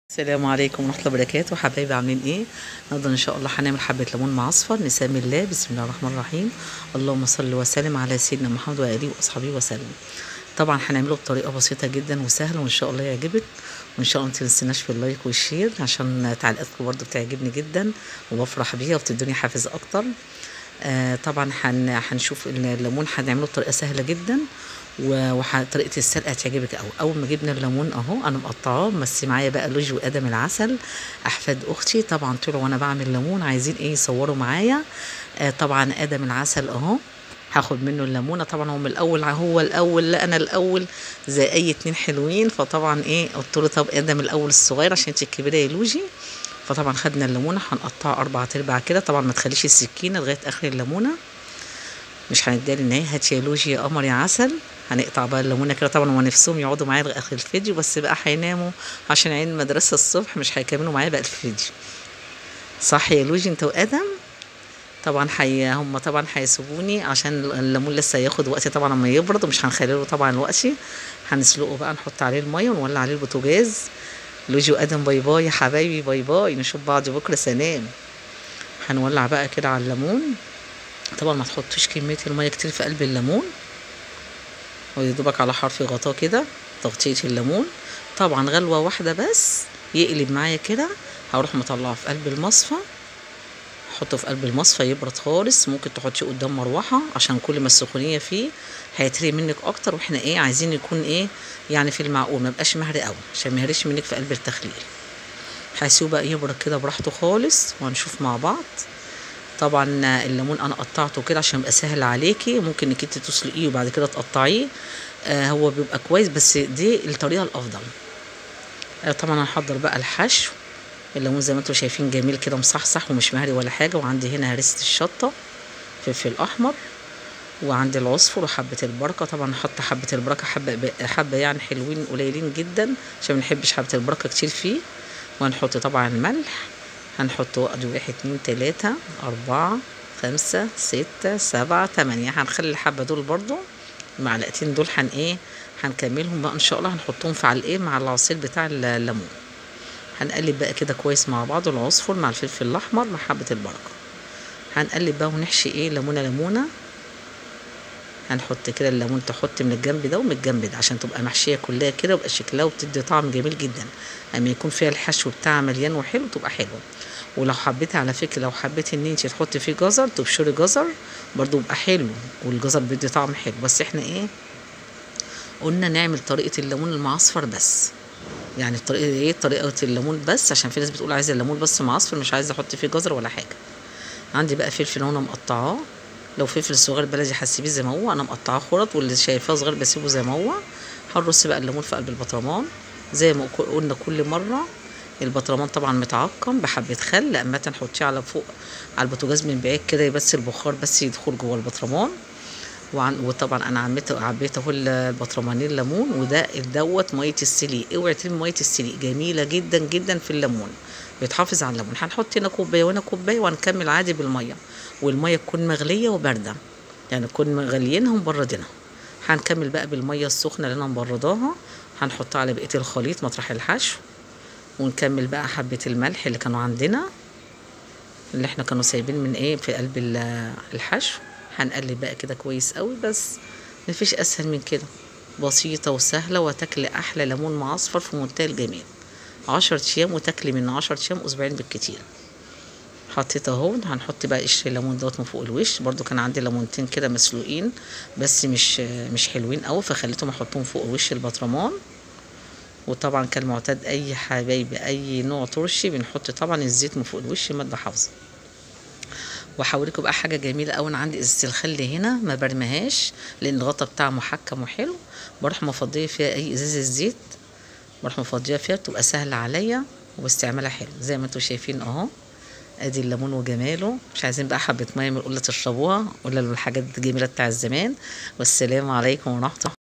السلام عليكم ورحمة الله وبركاته حبايبي عاملين ايه النهارده ان شاء الله هنعمل حبة ليمون معصفر نسمي الله بسم الله الرحمن الرحيم اللهم صل وسلم على سيدنا محمد وآله وأصحابه وسلم طبعا هنعمله بطريقة بسيطة جدا وسهلة وان شاء الله يعجبك وان شاء الله متنسيناش في اللايك والشير عشان تعليقاتكم برضو بتعجبني جدا وبفرح بيها وبتدوني حافز اكتر آه طبعا هن- هنشوف الليمون هنعمله بطريقة سهلة جدا وطريقه السلق هتعجبك قوي اول ما جبنا الليمون اهو انا مقطعاه بس معايا بقى لوج وادم العسل احفاد اختي طبعا طلعوا وانا بعمل ليمون عايزين ايه يصوروا معايا آه طبعا ادم العسل اهو هاخد منه الليمونه طبعا هو من الاول هو الاول لا انا الاول زي اي اتنين حلوين فطبعا ايه قلت له طب ادم الاول الصغير عشان انت الكبيره يا لوجي فطبعا خدنا الليمونه هنقطعها اربع ارباع كده طبعا ما تخليش السكينه لغايه اخر الليمونه مش هنديها ان هي هات يا لوجي يا قمر يا عسل هنقطع بقى الليمونه كده طبعا هما نفسهم يقعدوا معايا لغايه اخر الفيديو بس بقى هيناموا عشان عين المدرسه الصبح مش هيكملوا معايا بقى الفيديو صح يا لوجي انت وادم طبعا حي هم طبعا هيسيبوني عشان الليمون لسه هياخد وقت طبعا اما يبرد ومش هنخليه طبعا الوقت هنسلقه بقى نحط عليه الميه ونولع عليه البوتاجاز لوجي وادم باي باي يا حبايبي باي باي نشوف بعض بكره سلام هنولع بقى كده على الليمون طبعا ما تحطوش كميه الميه كتير في قلب الليمون ويدوبك على حرف غطاه كده تغطية الليمون طبعا غلوة واحدة بس يقلب معايا كده هروح مطلعه في قلب المصفى احطه في قلب المصفى يبرد خالص ممكن تحطيه قدام مروحة عشان كل ما السخونية فيه هيتري منك اكتر واحنا ايه عايزين يكون ايه يعني في المعقول ما بقاش مهري قوي عشان ما يهريش منك في قلب التخليل هسيبه بقى يبرد كده براحته خالص وهنشوف مع بعض طبعا الليمون انا قطعته كده عشان يبقى سهل عليكي ممكن انك انت تسلقيه وبعد كده تقطعيه آه هو بيبقى كويس بس دي الطريقه الافضل آه طبعا هنحضر بقى الحشو الليمون زي ما انتم شايفين جميل كده مصحصح ومش مهري ولا حاجه وعندي هنا هرسه الشطه فلفل احمر وعندي العصفر وحبه البركه طبعا نحط حبه البركه حبه حبه يعني حلوين قليلين جدا عشان ما نحبش حبه البركه كتير فيه وهنحط طبعا الملح هنحط ادي واحد اتنين تلاتة اربعة خمسة ستة سبعة تمانية هنخلي الحبة دول برضو المعلقتين دول هن ايه هنكملهم بقى ان شاء الله هنحطهم في على الايه مع العصير بتاع الليمون هنقلب بقى كده كويس مع بعض العصفر مع الفلفل الاحمر مع حبة البركة هنقلب بقى ونحشي ايه ليمونة ليمونة هنحط كده الليمون تحط من الجنب ده ومن الجنب ده عشان تبقى محشيه كلها كده ويبقى شكلها وبتدي طعم جميل جدا اما يكون فيها الحشو بتاعها مليان وحلو تبقى حلوه ولو حبيتي على فكره لو حبيتي ان انت تحطي فيه جزر تبشري جزر برضو يبقى حلو والجزر بيدي طعم حلو بس احنا ايه قلنا نعمل طريقه الليمون المعصفر بس يعني الطريقه ايه طريقه الليمون بس عشان في ناس بتقول عايزه الليمون بس معصفر مش عايزه احط فيه جزر ولا حاجه عندي بقى فلفل هنا مقطعاه لو فلفل صغير بلدي هسيبيه زي ما هو انا مقطعاه خرط واللي شايفاه صغير بسيبه زي ما هو هنرص بقى الليمون في قلب البطرمان زي ما قلنا كل مره البطرمان طبعا متعقم بحبه خل لما تحطيه على فوق على البوتاجاز من بعيد كده بس البخار بس يدخل جوه البطرمان وعن وطبعا انا عميت عبيت اهو البطرمانين ليمون وده دوت ميه السليق اوعي ترمي ميه السليق جميله جدا جدا في الليمون بيتحافظ على الليمون هنحط هنا كوبايه وهنا كوبايه وهنكمل عادي بالميه والميه تكون مغليه وبارده يعني نكون مغليينها ومبردينها هنكمل بقى بالميه السخنه اللي انا مبرداها هنحطها على بقيه الخليط مطرح الحشو ونكمل بقى حبه الملح اللي كانوا عندنا اللي احنا كانوا سايبين من ايه في قلب الحشو هنقلب بقى كده كويس قوي بس مفيش اسهل من كده بسيطة وسهلة وتاكلي أحلى ليمون معصفر في منتهى الجمال عشرة أيام وتاكلي من عشرة أيام أسبوعين بالكتير حطيت اهو هنحط بقى قشر الليمون دوت من فوق الوش برضو كان عندي ليمونتين كده مسلوقين بس مش مش حلوين قوي فخليتهم احطهم فوق وش البطرمان وطبعا كالمعتاد اي حبايبي اي نوع ترشي بنحط طبعا الزيت من فوق الوش ماده حافظه وهوريكم بقى حاجه جميله قوي انا عندي ازازه الخل هنا ما برميهاش لان الغطا بتاعها محكم وحلو بروح مفضيه فيها اي ازازه زيت بروح مفضيه فيها بتبقى سهله عليا وباستعمالها حلو زي ما انتم شايفين اهو ادي الليمون وجماله مش عايزين بقى حبه ميه من قله تشربوها ولا الحاجات الجميله بتاع الزمان والسلام عليكم ورحمه الله